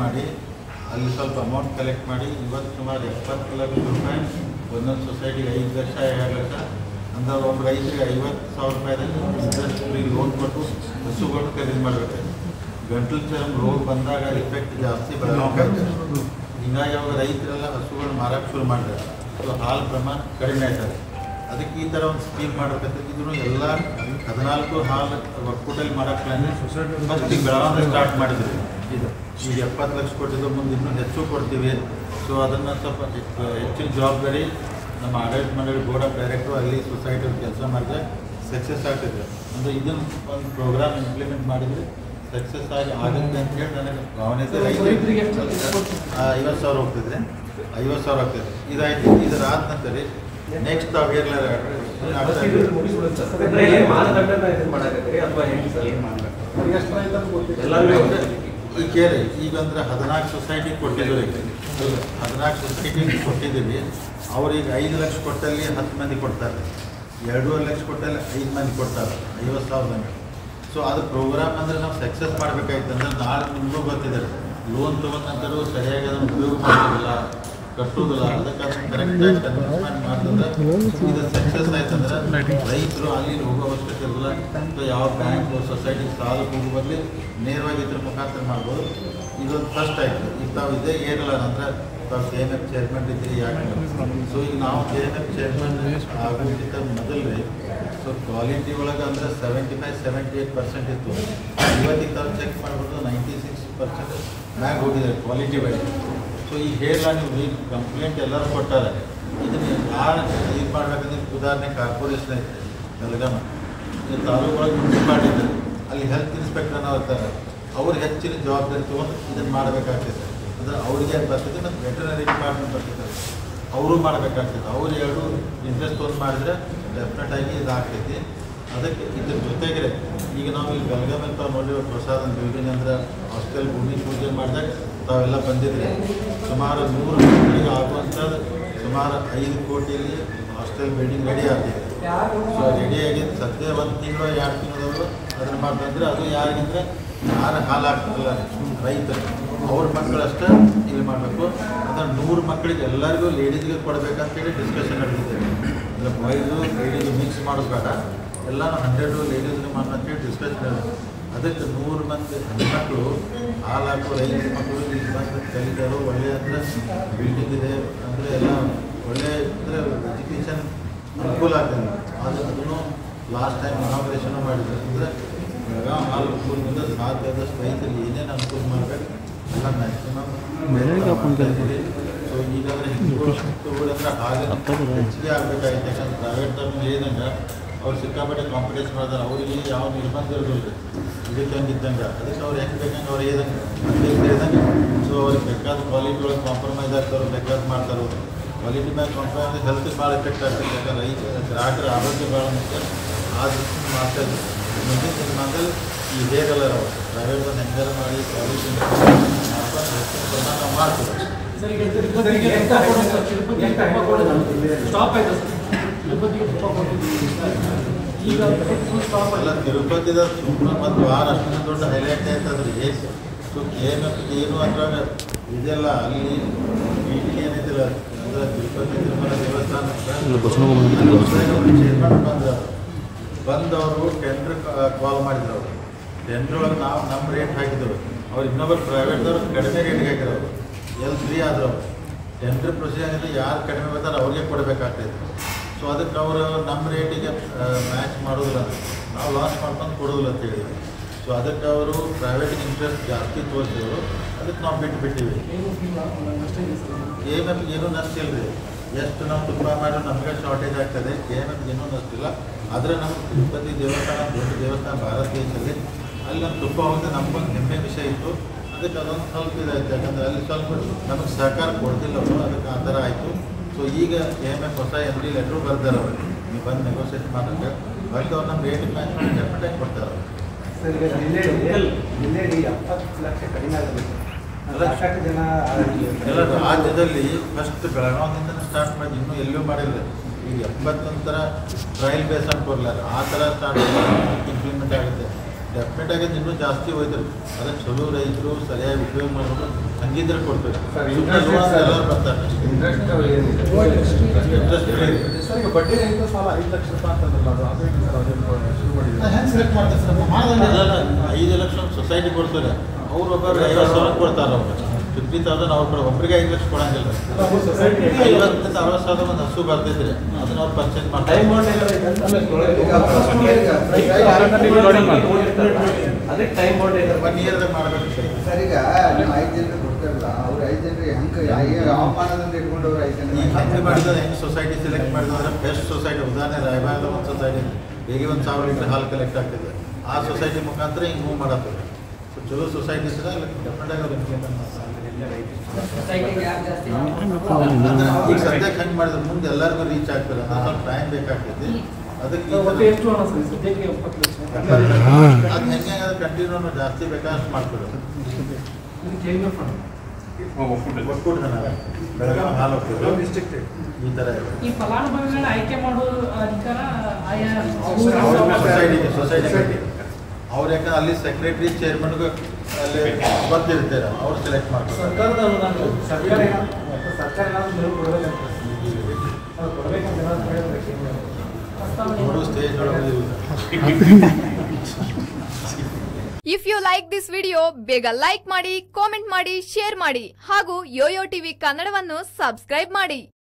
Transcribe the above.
ಮಾಡಿ ಅಲ್ಲಿ ಸ್ವಲ್ಪ ಅಮೌಂಟ್ ಕಲೆಕ್ಟ್ ಮಾಡಿ ಇವತ್ತು ಸುಮಾರು ಎಪ್ಪತ್ತು ಲಕ್ಷ ರೂಪಾಯಿ ಒಂದೊಂದು ಸೊಸೈಟಿಗೆ ಐದು ಲಕ್ಷ ಎರಡು ಲಕ್ಷ ಅಂದ್ರೆ ಒಬ್ಬ ರೈತರಿಗೆ ಐವತ್ತು ಸಾವಿರ ರೂಪಾಯಿದಲ್ಲಿ ಇಂಟ್ರೆಸ್ಟ್ ಫ್ರೀ ಲೋನ್ ಕೊಟ್ಟು ಹಸುಗಳನ್ನು ಖರೀದಿ ಮಾಡಬೇಕು ಗಂಟಲು ಚರ್ಮ ರೋಗ ಬಂದಾಗ ಇಫೆಕ್ಟ್ ಜಾಸ್ತಿ ಬರಬೇಕಾಯ್ತು ಹಿಂಗಾಗಿ ಅವಾಗ ರೈತರೆಲ್ಲ ಹಸುಗಳು ಮಾರಕ್ಕೆ ಶುರು ಮಾಡಿದ್ದಾರೆ ಸೊ ಹಾಲು ಪ್ರಮಾಣ ಕಡಿಮೆ ಆಯ್ತದೆ ಅದಕ್ಕೆ ಈ ಥರ ಒಂದು ಸ್ಕೀಮ್ ಮಾಡಬೇಕಂತ ಇದನ್ನು ಎಲ್ಲ ಹದಿನಾಲ್ಕು ಹಾಲು ಒಕ್ಕೂಟಲ್ಲಿ ಮಾಡಕ್ಕೆ ಫಸ್ಟ್ ಈಗ ಬೆಳಗಾವಿ ಸ್ಟಾರ್ಟ್ ಮಾಡಿದ್ವಿ ಇದು ಈಗ ಎಪ್ಪತ್ತು ಲಕ್ಷ ಕೊಟ್ಟಿದ್ದು ಮುಂದೆ ಇನ್ನೂ ಹೆಚ್ಚು ಕೊಡ್ತೀವಿ ಸೊ ಅದನ್ನು ಸ್ವಲ್ಪ ಹೆಚ್ಚು- ಹೆಚ್ಚಿನ ಜವಾಬ್ದಾರಿ ನಮ್ಮ ಆಡಳಿತ ಮಂಡಳಿ ಬೋರ್ಡ್ ಆಫ್ ಡೈರೆಕ್ಟ್ರು ಅಲ್ಲಿ ಸೊಸೈಟಿ ಕೆಲಸ ಮಾಡಿದ್ರೆ ಸಕ್ಸಸ್ ಆಗ್ತಿದೆ ಅಂದರೆ ಇದನ್ನು ಒಂದು ಪ್ರೋಗ್ರಾಮ್ ಇಂಪ್ಲಿಮೆಂಟ್ ಮಾಡಿದರೆ ಸಕ್ಸಸ್ ಆಗಿ ಆಗುತ್ತೆ ಅಂತ ಹೇಳಿ ನನಗೆ ಭಾವನೆ ಇದೆ ರೈತರಿಗೆ ಎಷ್ಟು ಆ, ಐವತ್ತು ಸಾವಿರ ಹೋಗ್ತಿದ್ರೆ ಐವತ್ತು ಸಾವಿರ ಆಗ್ತದೆ ಇದಾಯ್ತು ಇದರ ಆದ ನಂತರ ನೆಕ್ಸ್ಟ್ ತಾವು ಏರ್ಲಾರ ಅಂದ್ರೆ ಏನ್ ಮಾನದಂಡನ ಇದನ್ನ ಮಾಡಾಕತ್ತೀರಿ ಅಥವಾ ಹೆಂಗ್ ಸರ್ ಏನ್ ಎಲ್ಲರಿಗೂ ಈ ಕೇಳಿ ಈಗ ಅಂದ್ರೆ ಹದಿನಾಲ್ಕು ಸೊಸೈಟಿ ಕೊಟ್ಟಿದ್ದೀವಿ ಹದಿನಾಲ್ಕು ಸೊಸೈಟಿ ಕೊಟ್ಟಿದ್ದೀವಿ ಅವ್ರಿಗೆ ಐದು ಲಕ್ಷ ಕೊಟ್ಟಲ್ಲಿ ಹತ್ತು ಮಂದಿ ಕೊಡ್ತಾರೆ ಎರಡೂವರೆ ಲಕ್ಷ ಕೊಟ್ಟಲ್ಲಿ ಐದು ಮಂದಿ ಕೊಡ್ತಾರೆ ಐವತ್ತು ಸಾವಿರದಂಗೆ ಸೊ ಅದು ಪ್ರೋಗ್ರಾಮ್ ಅಂದ್ರೆ ನಾವು ಸಕ್ಸಸ್ ಮಾಡ್ಬೇಕಾಯ್ತು ಅಂದ್ರೆ ನಾಳೆ ನಿಮಗೂ ಗೊತ್ತಿದೆ ಲೋನ್ ತೊಗೊಂಡ ನಂತರ ಸರಿಯಾಗಿ ಅದನ್ನು ಉಪಯೋಗ ಮಾಡೋದಿಲ್ಲ ಕಟ್ಟುವುದಿಲ್ಲ ಅದಕ್ಕೆ ಅದನ್ನು ಕರೆಕ್ಟಾಗಿ ಕನ್ವಿನ್ಸ್ಮೆಂಟ್ ಮಾಡಿದ್ರೆ ಇದು ಸಕ್ಸಸ್ ಆಯ್ತಂದ್ರೆ ರೈತರು ಅಲ್ಲಿ ಹೋಗೋ ಅವಶ್ಯಕತೆ ಇರಲ್ಲ ಸೊ ಯಾವ ಬ್ಯಾಂಕ್ ಸೊಸೈಟಿ ಸಾಲ ಹೋಗೋ ಬದಲಿ ನೇರವಾಗಿ ಇದ್ರ ಮುಖಾಂತರ ಮಾಡ್ಬೋದು ಇದೊಂದು ಫಸ್ಟ್ ಆಯ್ತು ಈಗ ತಾವು ಇದೇ ಏರಲ್ಲ ಅಂದ್ರೆ ತಾವು ಕೆ ಎನ್ ಎಫ್ ಚೇರ್ಮನ್ ಇದ್ರಿ ಯಾಕೆ ಸೊ ಈಗ ನಾವು ಕೆ ಎನ್ ಎಫ್ ಚೇರ್ಮನ್ ಆಗೋದಕ್ಕಿಂತ ಮೊದಲು ರೀ ಸೊ ಕ್ವಾಲಿಟಿ ಒಳಗೆ ಅಂದ್ರೆ seventy five seventy eight percent ಇತ್ತು ಇವತ್ತಿಗೆ ತಾವು ಚೆಕ್ ಮಾಡ್ಬಿಟ್ಟು ನೈಂಟಿ ಸಿಕ್ಸ್ ಪರ್ಸೆಂಟ್ ಮ್ಯಾಗ ಹೋಗಿದ್ದಾರೆ ಕ್ವಾಲಿಟಿ ವೈಸ್ ಸೊ ಈಗ ಹೇಳಲ್ಲ ನೀವು ಈಗ ಕಂಪ್ಲೇಂಟ್ ಎಲ್ಲರೂ ಕೊಟ್ಟಾರೆ ಇದನ್ನ ಯಾರು ಇದು ಮಾಡ್ಬೇಕಂದ್ರೆ ಉದಾಹರಣೆ ಕಾರ್ಪೊರೇಷನ್ ಐತೆ ಬೆಳಗಾಮ ಇದು ತಾಲೂಕು ಒಳಗೆ ಮುನ್ಸಿಪಾಲ್ಟಿ ಇದೆ ಅಲ್ಲಿ ಹೆಲ್ತ್ ಇನ್ಸ್ಪೆಕ್ಟರ್ ಇರ್ತಾರೆ ಅವ್ರು ಹೆಚ್ಚಿನ ಜವಾಬ್ದಾರಿ ತೊಗೊಂಡು ಇದನ್ನು ಮಾಡಬೇಕಾಗ್ತದೆ ಅಂದ್ರೆ ಅವ್ರಿಗೆ ಬರ್ತದೆ ಮತ್ತು ವೆಟನರಿ ಡಿಪಾರ್ಟ್ಮೆಂಟ್ ಬರ್ತದೆ ಅವರು ಮಾಡಬೇಕಾಗ್ತದೆ ಅವ್ರು ಎರಡು ಇಂಟ್ರೆಸ್ಟ್ ತೊಗೊಂಡು ಮಾಡಿದ್ರೆ ಡೆಫಿನೆಟ್ ಆಗಿ ಇದಾಗ್ತೈತಿ ಅದಕ್ಕೆ ಇದ್ರ ಜೊತೆಗೆ ಈಗ ನಾವು ಇಲ್ಲಿ ಬೆಳಗಾವಿ ತಾವು ನೋಡಿರೋ ಪ್ರಸಾದ್ ಬಿಲ್ಡಿಂಗ್ ಅಂದ್ರೆ ಹಾಸ್ಟೆಲ್ ಭೂಮಿ ಪೂಜೆ ಮಾಡಿದಾಗ ತಾವೆಲ್ಲ ಬಂದಿದ್ರಿ ಸುಮಾರು ನೂರು ಮಕ್ಕಳಿಗೆ ಆಗುವಂಥದ್ದು ಸುಮಾರು ಐದು ಕೋಟಿಯಲ್ಲಿ ಹಾಸ್ಟೆಲ್ ಬಿಲ್ಡಿಂಗ್ ರೆಡಿ ಆಗ್ತಿದೆ ಸೊ ರೆಡಿ ಆಗಿದ್ದು ಸದ್ಯ ಒಂದು ತಿಂಗಳು ಎರಡು ತಿಂಗಳವರು ಅದನ್ನು ಮಾಡ್ತಂದ್ರೆ ಅದು ಯಾರಿಗಂದ್ರೆ ಯಾರು ಹಾಲು ಹಾಕ್ತಿರಲ್ಲ ರೈತರು ಅವ್ರ ಮಕ್ಕಳಷ್ಟೇ ಇಲ್ಲಿ ಮಾಡಬೇಕು ಅದನ್ನು ನೂರು ಮಕ್ಕಳಿಗೆ ಎಲ್ಲರಿಗೂ ಲೇಡೀಸ್ಗೆ ಕೊಡಬೇಕಂತೇಳಿ ಡಿಸ್ಕಷನ್ ನಡೆದಿದೆ ಅಂದರೆ ಬಾಯ್ಸು ಲೇಡೀಸ್ ಮಿಕ್ಸ್ ಮಾಡೋದು ಬೇಡ ಎಲ್ಲನೂ ಹಂಡ್ರೆಡು ಲೇಡೀಸ್ಗೆ ಅಂತೇಳಿ ಡಿಸ್ಕಷನ್ ಅದಕ್ಕೆ ನೂರು ಮಂದಿ ಹೆಣ್ಮಕ್ಳು ಹಾಲು ಹಾಕೋ ರೈತ ಮಕ್ಕಳು ಇಲ್ಲಿ ಬಂದು ಕಲಿತಾರೋ ಒಳ್ಳೆ ಅಂದರೆ ಬಿಲ್ಡಿಂಗ್ ಇದೆ ಅಂದರೆ ಎಲ್ಲ ಒಳ್ಳೆ ಅಂದರೆ ಎಜುಕೇಷನ್ ಅನುಕೂಲ ಆಗ್ತದೆ ಅದು ಅದನ್ನು ಲಾಸ್ಟ್ ಟೈಮ್ ಇನಾಗ್ರೇಷನ್ ಮಾಡಿದ್ರು ಅಂದರೆ ಬೆಳಗಾವಿ ಹಾಲು ಅನುಕೂಲದಿಂದ ಸಾಧ್ಯ ಆದಷ್ಟು ರೈತರಿಗೆ ಏನೇನು ಅನುಕೂಲ ಮಾಡಬೇಕು ಎಲ್ಲ ಮ್ಯಾಕ್ಸಿಮಮ್ ಸೊ ಈಗಾದ್ರೆ ಹಿಂದೂಗಳಂದ್ರೆ ಹಾಲಿನ ಹೆಚ್ಚಿಗೆ ಆಗಬೇಕಾಗಿತ್ತು ಯಾಕಂದ್ರೆ ಪ್ರೈವೇಟ್ ತಮ್ಮ ಹೇಳಿದಂಗೆ ಅವ್ರು ಸಿಕ್ಕಾಪಟ್ಟೆ ಕಾಂಪಿಟೇಷನ್ ಮಾಡ್ತಾರೆ ಅವರಿಗೆ ಯಾವ ನಿರ್ಬಂಧ ಇರೋದಿಲ್ಲ ಇದಕ್ಕೆ ಹಂಗೆ ಇದ್ದಂಗೆ ಅದಕ್ಕೆ ಅವ್ರು ಹೆಂಗೆ ಬೇಕಂಗೆ ಅವ್ರು ಹೇಳ್ದಂಗೆ ಮತ್ತೆ ಹೇಳಿದಂಗೆ ಸೊ ಅವ್ರಿಗೆ ಬೇಕಾದ ಕ್ವಾಲಿಟಿ ಒಳಗೆ ಕಾಂಪ್ರಮೈಸ್ ಆಗ್ತಾರೆ ಬೇಕಾದ ಮಾಡ್ತಾರೆ ಕ್ವಾಲಿಟಿ ಮ್ಯಾಗ ಕಾಂಪ್ರಮೈಸ್ ಹೆಲ್ತ್ಗೆ ಭಾಳ ಎಫೆಕ್ಟ್ ಆಗ್ತದೆ ಯಾಕಂದ್ರೆ ರೈತ ಗ್ರಾಹಕರ ಆರೋಗ್ಯ ಭಾಳ ಮುಖ್ಯ ಆ ದೃಷ್ಟಿ ಮಾಡ್ತಾ ಇದ್ವಿ ಮುಂದಿನ ದಿನಮಾನದಲ್ಲಿ ಈ ಹೇಗಲ್ಲ ನಾವು ಪ್ರೈವೇಟ್ ಒಂದು ಹೆಂಗಾರ ಮಾಡಿ ಕ್ವಾಲಿಟಿ ಮಾಡ್ಕೊಂಡು ಹೆಚ್ಚಿನ ಪ್ರಮಾಣ ನಾವು ಮಾಡ್ತೀವಿ ಸರ್ ಈಗ ತಿರುಪತಿಗೆ ತುಪ್ಪ ಕೊಡೋದು ಸರ್, ತಿರುಪತಿಗೆ ತುಪ್ಪ ಕೊಡೋದು ಸ್ಟಾಪ್ ಆಯ್ತು ಸರ್ ತಿರುಪತಿಗೆ ತುಪ್ಪ ಕೊಡೋದು ಈಗ ಫುಲ್ ಸ್ಟಾಪ್ ಅಲ್ಲ ಆಯ್ತು ತಿರುಪತಿದ ಸುಮ್ಮನೆ ಮತ್ತು ವಾರ ಅಷ್ಟೊಂದು ದೊಡ್ಡ ಹೈಲೈಟ್ ಆಯ್ತದ್ರಿ ಸೊ ಏನು ಏನು ಅದ್ರಾಗ ಇದೆಲ್ಲ ಅಲ್ಲಿ ಮೀಟಿಂಗ್ ಏನೈತಿಲ್ಲ ಅಂದ್ರೆ ತಿರುಪತಿ ತಿರುಮಲ ದೇವಸ್ಥಾನ ಚೇರ್ಮನ್ ಬಂದ್ರು ಬಂದವರು ಟೆಂಡ್ರ್ ಕಾಲ್ ಮಾಡಿದ್ರು ಅವರು ಟೆಂಡ್ರ್ ಒಳಗೆ ನಾವು ನಮ್ಮ ರೇಟ್ ಹಾಕಿದ್ರು ಅವ್ರು ಇನ್ನೊಬ್ಬರು ಪ್ರೈವೇಟ್ದವ್ರು ಕಡಿಮೆ ರೇಟ್ಗೆ ಹಾಕಿದ್ರು ಅವರು ಎಲ್ ಫ್ರೀ ಆದ್ರು ಅವರು ಟೆಂಡ್ರ್ ಪ್ರೊಸೀಜರ್ ಯಾರು ಕಡಿಮೆ ಬರ್ತಾರೆ ಅವ್ರಿಗೆ ಕೊಡಬೇಕಾಗ್ತೈತೆ ಸೊ ಅದಕ್ಕೆ ಅವರು ನಮ್ಮ ರೇಟಿಗೆ ಮ್ಯಾಚ್ ಮಾಡೋದಿಲ್ಲ ಅಂತ. ನಾವು ಲಾಸ್ ಮಾಡ್ಕೊಂಡು ಕೊಡೋದಿಲ್ಲ ಅಂತ ಹೇಳಿದ್ವಿ ಸೊ ಅದಕ್ಕೆ ಅವರು ಪ್ರೈವೇಟಿಗೆ ಇಂಟ್ರೆಸ್ಟ್ ಜಾಸ್ತಿ ತೋರಿಸಿದ್ರು ಅದಕ್ಕೆ ನಾವು ಬಿಟ್ಟು ಬಿಟ್ಟಿವಿ ಏನು ನಷ್ಟ ಇದೆ ಸರ್ ಕೆ ಎಮ್ ಎಫ್ ಏನೂ ನಷ್ಟ ಇಲ್ಲ ರೀ ಎಷ್ಟು ನಾವು ತುಪ್ಪ ಮಾಡಿ ನಮಗೆ ಶಾರ್ಟೇಜ್ ಆಗ್ತದೆ ಕೆ ಎಮ್ ಎಫ್ ಏನೂ ನಷ್ಟ ಇಲ್ಲ ಆದರೆ ನಮ್ಮ ತಿರುಪತಿ ದೇವಸ್ಥಾನ ದೊಡ್ಡ ದೇವಸ್ಥಾನ ಭಾರತ ದೇಶದಲ್ಲಿ ಅಲ್ಲಿ ನಮ್ಮ ತುಪ್ಪ ಹೋಗಿ ನಮ್ಗೊಂದು ಹೆಮ್ಮೆ ವಿಷಯ ಇತ್ತು ಅದಕ್ಕೆ ಅದೊಂದು ಸ್ವಲ್ಪ ಇದಾಯ್ತು ಯಾಕಂದ್ರೆ ಅಲ್ಲಿ ಸ್ವಲ್ಪ ನಮಗೆ ಸಹಕಾರ ಕೊಡ್ತಿಲ್ಲ ಅವರು ಅದಕ್ಕೆ ಆ ಥರ ಆಯಿತು ಸೊ ಈಗ ಕೆ ಎಮ್ ಎಫ್ ಹೊಸ ಎಮ್ ಡಿ ಲೆಟ್ರು ಬರ್ತಾರೆ ಅವರು ನೀವು ಬಂದು ನೆಗೋಸಿಯೇಟ್ ಮಾಡಿದ್ರೆ ಬಂದು ಅವ್ರು ನಮ್ಮ ರೇಟ್ ಮ್ಯಾಚ್ ಮಾಡಿ ಡೆಫಿನೆಟಾಗಿ ಕೊಡ್ತಾರೆ ಅವರು ಸರ್ ಈಗ ನಿನ್ನೆ ನಿನ್ನೆ ಎಪ್ಪತ್ತು ಲಕ್ಷ ಕಡಿಮೆ ಆಗಬೇಕು ಅಲ್ಲ. ಸಾಕಷ್ಟು ಜನ ಎಲ್ಲ ರಾಜ್ಯದಲ್ಲಿ ಫಸ್ಟ್ ಬೆಳಗಾವಿಯಿಂದ ಸ್ಟಾರ್ಟ್ ಮಾಡಿ ಇನ್ನೂ ಎಲ್ಲೂ ಮಾಡಿಲ್ಲ ಈಗ ಎಂಬತ್ತು ನಂತರ ಟ್ರಯಲ್ ಬೇಸ್ ಅಂತ ಕೊಡ್ಲಾರ ಆ ಥರ ಸ್ಟಾರ್ಟ್ ಇಂಪ್ಲಿಮೆಂಟ್ ಆಗುತ್ತೆ ಡೆಫಿನೆಟ್ ಆಗಿ ಅದು ಇನ್ನೂ ಜಾಸ್ತಿ ಹೋಯ್ತಾರೆ ಅದನ್ನು ಚಲೋ ರೈತರು ಸರಿಯಾಗಿ ಉಪಯೋಗ ಮಾಡೋದು ಹಂಗಿದ್ರೆ ಕೊಡ್ಬೇಕು ಸರ್, ಸುಮ್ಮನೆ interest loan ಸರ್. ಎಲ್ಲರೂ ಬರ್ತಾರೆ ಇಂಟ್ರೆಸ್ಟ್ ಏನಿದೆ ಇಂಟ್ರೆಸ್ಟ್ ಸರ್ ಈಗ ಬಡ್ಡಿ ರಹಿತ ಸಾಲ ಐದು ಲಕ್ಷ ರೂಪಾಯಿ ಅಂತಂದ್ರಲ್ಲ ಅದು ಅದು ಹೆಂಗೆ ಸರ್ ಅದನ್ನು ಶುರು ಮಾಡಿದ್ದೀರಾ ಹೆಂಗೆ ಸೆಲೆಕ್ಟ್ ಮಾಡ್ತಾರೆ ಸರ್ ಮಾನದಂಡ ಅದಲ್ಲ ಐದು ಲಕ್ಷ ಸೊಸೈಟಿ ಕೊಡ್ತಾರೆ ಅವ್ರು ಒಬ್ಬರು ಐವತ್ತು ಸಾವಿರ ಕೊಡ್ತಾರೆ ಅವ್ರು ಫಿಫ್ಟಿ ತೌಸಂಡ್ ಅವ್ರು ಕೊಡ ಒಬ್ಬರಿಗೆ ಐದು ಲಕ್ಷ ಕೊಡಂಗಿಲ್ಲ ನಾವು ಸೊಸೈಟಿ ಐವತ್ತರಿಂದ ಅರವತ್ತು ಸಾವಿರ ಒಂದು ಹಸು ಬರ್ತಿದ್ರೆ ಅದನ್ನ ಅವ್ರು ಪರ್ಚೇಸ್ ಮಾಡ್ತಾರೆ ಟೈಮ್ ಬಾಂಡ್ ಏನಾದ್ರು ಐತೆ ಅಂತ ಅದಕ್ಕೆ ಟೈಮ್ ಬಾಂಡ್ ಏನಾದ್ರು ಒನ್ ಇಯರ್ದಾಗ ಮಾಡಬೇಕು ಸರ್ ಈಗ ನೀವು ಐದು ಜನರು ಕೊಡ್ತಾರಲ್ಲ ಅವ್ರು ಐದು ಜನರಿಗೆ ಹೆಂಗೆ ಹವಾಮಾನದಿಂದ ಇಟ್ಕೊಂಡು ಅವ್ರು ಐದು ಈಗ ಹೆಂಗೆ ಜನ ಮಾಡಿದ್ರೆ ಹೆಂಗೆ ಸೊಸೈಟಿ ಸೆಲೆಕ್ಟ್ ಮಾಡಿದ್ರೆ ಬೆಸ್ಟ್ ಸೊಸೈಟಿ ಉದಾಹರಣೆ ರಾಯಬಾಗದ ಒಂದು ಸೊಸೈಟಿ ಹೇಗೆ ಒಂದು ಸಾವಿರ ಲೀಟರ್ ಹಾಲು ಕಲೆಕ್ಟ್ ಆಗ್ತಿದೆ ಆ ಸೊಸೈಟಿ ಮುಖಾಂತರ ಹಿಂಗೆ ಮೂವ್ ಮಾಡತ್ತದೆ ಸೊ ಚಲೋ ಸೊಸೈಟಿ ಇದ್ರೆ ಅಲ್ಲಿ ಡೆಫಿನೆಟ್ ಆಗಿ ಅವ್ರು implement ಮಾಡ್ತಾರೆ. ಅಂದ್ರೆ ಈಗ ಸದ್ಯಕ್ಕೆ ಹಂಗೆ ಮಾಡಿದ್ರೆ ಮುಂದೆ ಎಲ್ಲರಿಗೂ ರೀಚ್ ಆಗ್ತದೆ ಅದು ಸ್ವಲ್ಪ ಟೈಮ್ ಬೇಕಾಗ್ತದೆ ಅದಕ್ಕೆ ಈ ಮತ್ತೆ ಥರ- ಎಷ್ಟು ಹಣ ಸರ್ ಸದ್ಯಕ್ಕೆ ಎಪ್ಪತ್ತು ಲಕ್ಷ ಅದು ಹೆಂಗೆ ಅದು ಕಂಟಿನ್ಯೂ ಜಾಸ್ತಿ ಬೇಕಾದಷ್ಟು ಮಾಡ್ತಾರೆ ಇದಕ್ಕೆ ಹೆಂಗೆ ಫಂಡ್ ಒಕ್ಕೂಟ ಹಣ ಬೆಳಗಾವಿ ಹಾಲು ಹೋಗ್ತದೆ ಡಿಸ್ಟ್ರಿಕ್ಟ್ ಈ ಥರ ಇದೆ ಈ ಫಲಾನುಭವಿಗಳನ್ನ ಆಯ್ಕೆ ಮಾಡೋ ಅಧಿಕಾರ ಆಯಾ ಸೊಸೈಟಿಗೆ ಸೊಸೈಟಿ ಅವ್ರು ಯಾಕಂದ್ರೆ ಅಲ್ಲಿ ಸೆಕ್ರೆಟರಿ ಚೇರ್ಮನ್ಗೂ ಅಲ್ಲಿ ಬರ್ತಿರ್ತಾರೆ ಅವ್ರು ಸೆಲೆಕ್ಟ್ ಮಾಡ್ತಾರೆ ಸರ್ಕಾರದ ಅನುದಾನ ಸರ್ಕಾರ ಏನಾದ್ರು ಸರ್ಕಾರ ಏನಾದ್ರು ನೆರವು ಕೊಡಬೇಕಂತ ಅದು ಕೊಡಬೇಕಂತ ಏನಾದ್ರು ಹೇಳಿದ್ರೆ ಕೇಂದ್ರ ನೋಡು ಸ್ಟೇಜ್ ಒಳಗೆ if you like this video ಬೇಗ ಲೈಕ್ ಮಾಡಿ ಕಾಮೆಂಟ್ ಮಾಡಿ ಶೇರ್ ಮಾಡಿ ಹಾಗೂ ಯೋಯೋ ಟಿವಿ ಕನ್ನಡವನ್ನು ಸಬ್ಸ್ಕ್ರೈಬ್ ಮಾಡಿ